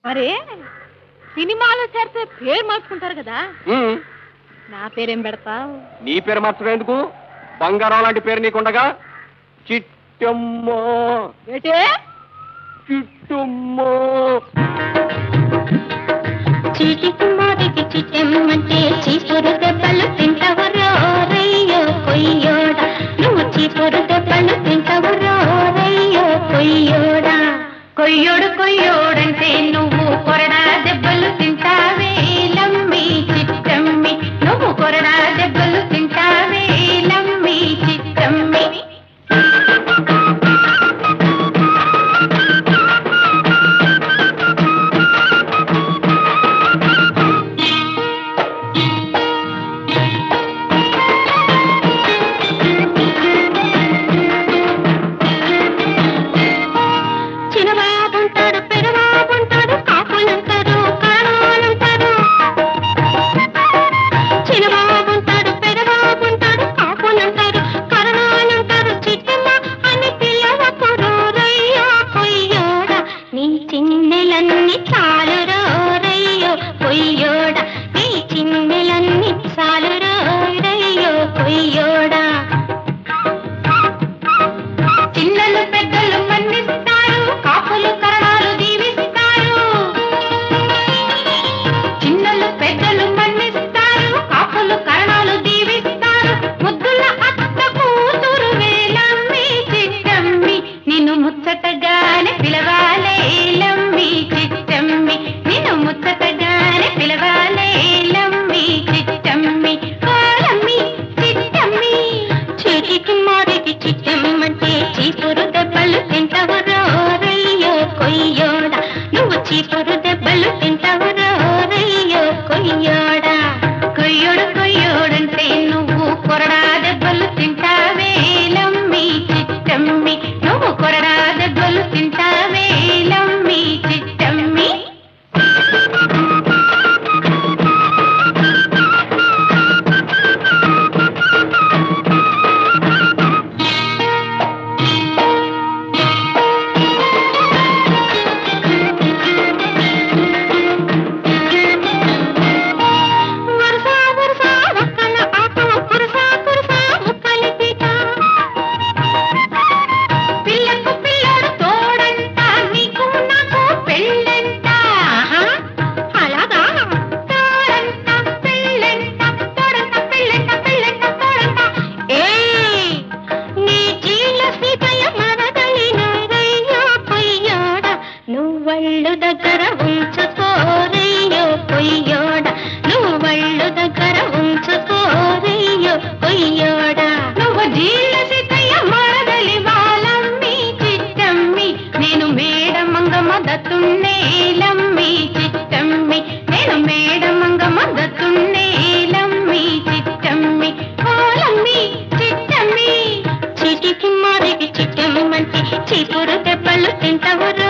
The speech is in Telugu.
మరే సినిమాలో చేరితే పేరు మార్చుకుంటారు కదా ఉమ్, నా పేరేం పెడతావు నీ పేరు మార్చడం ఎందుకు బంగారం లాంటి పేరు నీకుండగా చిట్టమ్మ ఏటే చిట్టమ్మ చీటికి మాటికి చిట్టెమ్మంటే చీపురు దెబ్బలు తింటవరో రయ్యో కొయ్యోడ నువ్వు చీపురు దెబ్బలు తింటవరో రయ్యో కొయ్యోడా కొయ్యోడు కొయ్యోడంటే నువ్వు కొరడా దెబ్బలు తింటావే లమ్మి చిట్టమ్మి నువ్వు కొరడా దెబ్బలు తింటావే లమ్మి చిట్టమ్మి చిన్నబాబుంటాడు పెదబాబుంటాడు కాకులంటారు కాణాలంటారు చిన్నబాబుంటాడు పెదబాబుంటాడు కాకులంటారు కరణాలంటారు చిట్టమ్మ అని పిల్లవకురు రయ్యో కొయ్యోడ నీ చిన్నెలన్నీ చాలు రయ్యో కొయ్యోడ నీ చిన్నెలన్నీ చాలు రయ్యో కొయ్యోడా చిన్నలు పెద్దలు మన్నిస్తారు కాపులు కరణాలు దీవిస్తారు చిన్నలు పెద్దలు మన్నిస్తారు కాపులు కరణాలు దీవిస్తారు ముద్దుల అత్త కూతురు వేలమ్మి చిట్టమ్మి నిన్ను ముచ్చటగానే పిలవాలే లమ్మి చిట్టమ్మి నిన్ను ముచ్చటగానే పిలవాలే లమ్మి చిట్టమ్మి ఓలమ్మి చిట్టమ్మి చీటికి మారికి చిట్టమ్మంటే చీపురు దెబ్బలు తింటవరో రయ్యో కొయ్యోడ నువ్వు చీపురు దెబ్బలు తింటవరో రయ్యో కొయ్యోడా కొయ్యోడు కొయ్యోడంటే నువ్వు కొరడా దెబ్బలు తింటావే లమ్మి చిట్టమ్మి నువ్వు కొరడా దెబ్బలు తింటావే లమ్మి చిట్టమ్మి వరుస వరుస ఒక్కల ఆకు కురుస కురుస ముక్కలి పీట పిల్లకు పిల్లడు తోడంట నీకు నాకు పెళ్ళంట ఆహా, అలాగా తోడంట పెళ్ళంట తోడంట పెళ్ళంట పెళ్ళంట తోడంట ఏయ్ నీ చీల సీతయ్య మరదలిన రయ్యో పొయ్యోడ నువ్వళ్ళు దగ్గర ఉంచుకోరయ్యో పొయ్యోడ నువ్వళ్ళు దగ్గర ఉంచుకోరయ్యో పొయ్యోడ నువ్వు జీల సీతయ్య మరదలి వాళ్ళమ్మి చిట్టమ్మి నేను మేడమంగమ్మ దత్తున్నేలమ్మి చిట్టమ్మి నేను మేడమంగమ్మ దత్తున్నేలమ్మి చిట్టమ్మి ఓలమ్మి చిట్టమ్మి చిటికి మారికి చిట్టమ్మంటే చీపురు దెబ్బలు తింటవరు